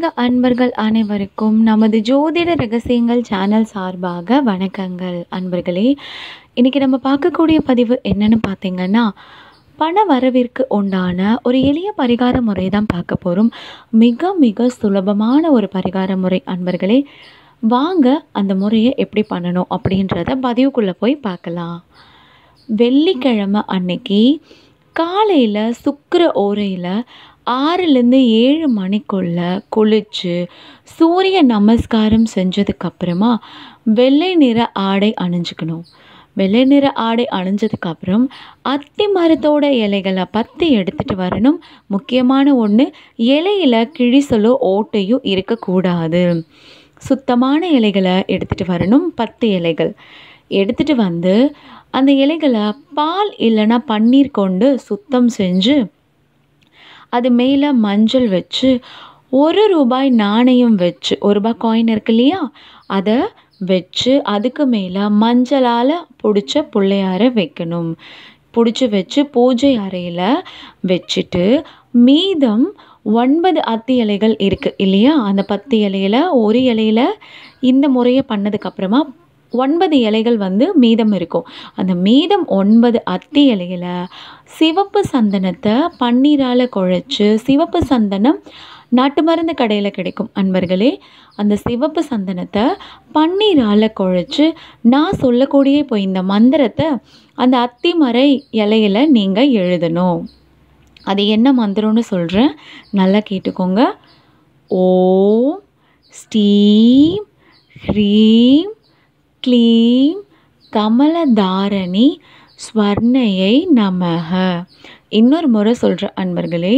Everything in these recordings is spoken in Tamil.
ஆன்மீக அன்பர்கள் அனைவருக்கும் நமது ஜோதிட ரகசியங்கள் சேனல் சார்பாக வணக்கங்கள் அன்பர்களே இன்றைக்கி நம்ம பார்க்கக்கூடிய பதிவு என்னன்னு பார்த்தீங்கன்னா பண வரவிற்கு உண்டான ஒரு எளிய பரிகார முறை தான் பார்க்க போகிறோம் மிக மிக சுலபமான ஒரு பரிகார முறை அன்பர்களே வாங்க அந்த முறையை எப்படி பண்ணணும் அப்படின்றத பதிவுக்குள்ளே போய் பார்க்கலாம் வெள்ளிக்கிழமை அன்னைக்கு காலையில் சுக்கிர ஓரையில் ஆறுலேருந்து ஏழு மணிக்குள்ள குளிச்சு சூரிய நமஸ்காரம் செஞ்சதுக்கப்புறமா வெள்ளை நிற ஆடை அணிஞ்சுக்கணும் வெள்ளை நிற ஆடை அணிஞ்சதுக்கப்புறம் அத்தி மரத்தோட இலைகளை பத்து எடுத்துகிட்டு வரணும் முக்கியமான ஒன்று இலையில் கிழிசலோ ஓட்டையோ இருக்கக்கூடாது சுத்தமான இலைகளை எடுத்துகிட்டு வரணும் பத்து இலைகள் எடுத்துகிட்டு வந்து அந்த இலைகளை பால் இல்லைன்னா பன்னீர் கொண்டு சுத்தம் செஞ்சு அது மேலே மஞ்சள் வச்சு ஒரு ரூபாய் நாணயம் வச்சு ஒரு ரூபாய் காயின் இருக்கு இல்லையா அதை வச்சு அதுக்கு மேலே மஞ்சளால் பிடிச்ச பிள்ளையார வைக்கணும் பிடிச்சி வச்சு பூஜை அறையில் வச்சுட்டு மீதம் ஒன்பது அத்தி இலைகள் இருக்குது இல்லையா அந்த பத்து இலையில் ஒரு இலையில் இந்த முறையை பண்ணதுக்கப்புறமா ஒன்பது இலைகள் வந்து மீதம் இருக்கும் அந்த மீதம் ஒன்பது அத்தி இலையில் சிவப்பு சந்தனத்தை பன்னீரால் குழைச்சி சிவப்பு சந்தனம் நாட்டு மருந்து கடையில் கிடைக்கும் அன்பர்களே அந்த சிவப்பு சந்தனத்தை பன்னீரால் குழைச்சி நான் சொல்லக்கூடிய இப்போ இந்த மந்திரத்தை அந்த அத்தி மரை இலையில் நீங்கள் எழுதணும் அது என்ன மந்திரம்னு சொல்கிறேன் நல்லா கேட்டுக்கோங்க ஓம் ஸ்டீம் ஹ்ரீம் க்ளீம் கமலதாரணி ஸ்வர்ணையை நமக இன்னொரு முறை சொல்கிற அன்பர்களே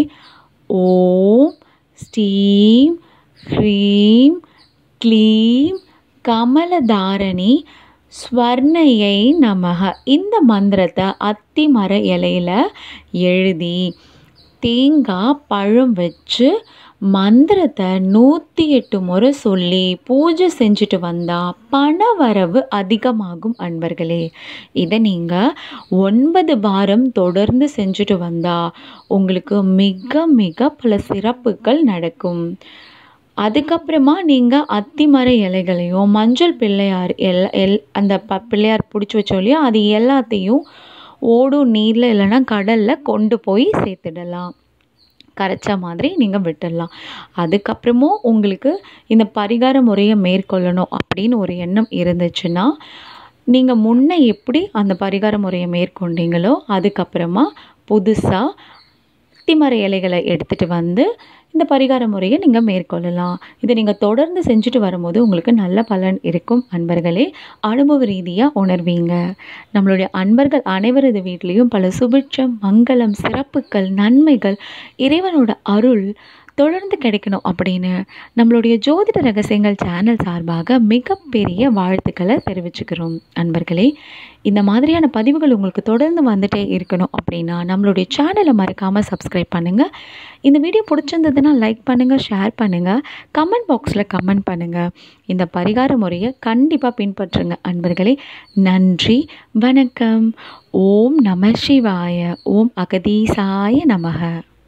ஓம் ஸ்டீம் ஹ்ரீம் க்ளீம் கமலதாரணி ஸ்வர்ணையை நமக இந்த மந்திரத்தை அத்தி மர இலையில் எழுதி தேங்காய் பழம் வச்சு மந்திரத்தை நூற்றி எட்டு முறை சொல்லி பூஜை செஞ்சுட்டு வந்தால் பண வரவு அதிகமாகும் அன்பர்களே இதை நீங்கள் ஒன்பது வாரம் தொடர்ந்து செஞ்சுட்டு வந்தால் உங்களுக்கு மிக மிக பல சிறப்புகள் நடக்கும் அதுக்கப்புறமா நீங்கள் அத்திமர இலைகளையும் மஞ்சள் பிள்ளையார் எல் எல் அந்த ப பிள்ளையார் பிடிச்சி வச்சோம் இல்லையா அது எல்லாத்தையும் ஓடும் நீரில் இல்லைன்னா கடலில் கொண்டு போய் சேர்த்துடலாம் கரைச்ச மாதிரி நீங்கள் விட்டுடலாம் அதுக்கப்புறமும் உங்களுக்கு இந்த பரிகார முறையை மேற்கொள்ளணும் அப்படின்னு ஒரு எண்ணம் இருந்துச்சுன்னா நீங்கள் முன்ன எப்படி அந்த பரிகார முறையை மேற்கொண்டீங்களோ அதுக்கப்புறமா புதுசாக அத்திமர இலைகளை எடுத்துகிட்டு வந்து இந்த பரிகார முறையை நீங்கள் மேற்கொள்ளலாம் இதை நீங்கள் தொடர்ந்து செஞ்சுட்டு வரும்போது உங்களுக்கு நல்ல பலன் இருக்கும் அன்பர்களே அனுபவ ரீதியாக உணர்வீங்க நம்மளுடைய அன்பர்கள் அனைவரது வீட்லேயும் பல சுபிட்சம் மங்களம் சிறப்புகள் நன்மைகள் இறைவனோட அருள் தொடர்ந்து கிடைக்கணும் அப்படின்னு நம்மளுடைய ஜோதிட ரகசியங்கள் சேனல் சார்பாக மிகப்பெரிய வாழ்த்துக்களை தெரிவிச்சுக்கிறோம் அன்பர்களே இந்த மாதிரியான பதிவுகள் உங்களுக்கு தொடர்ந்து வந்துட்டே இருக்கணும் அப்படின்னா நம்மளுடைய சேனலை மறக்காமல் சப்ஸ்கிரைப் பண்ணுங்கள் இந்த வீடியோ பிடிச்சிருந்ததுன்னா லைக் பண்ணுங்கள் ஷேர் பண்ணுங்கள் கமெண்ட் பாக்ஸில் கமெண்ட் பண்ணுங்கள் இந்த பரிகார முறையை கண்டிப்பாக பின்பற்றுங்க அன்பர்களே நன்றி வணக்கம் ஓம் நம சிவாய ஓம் அகதீசாய நமக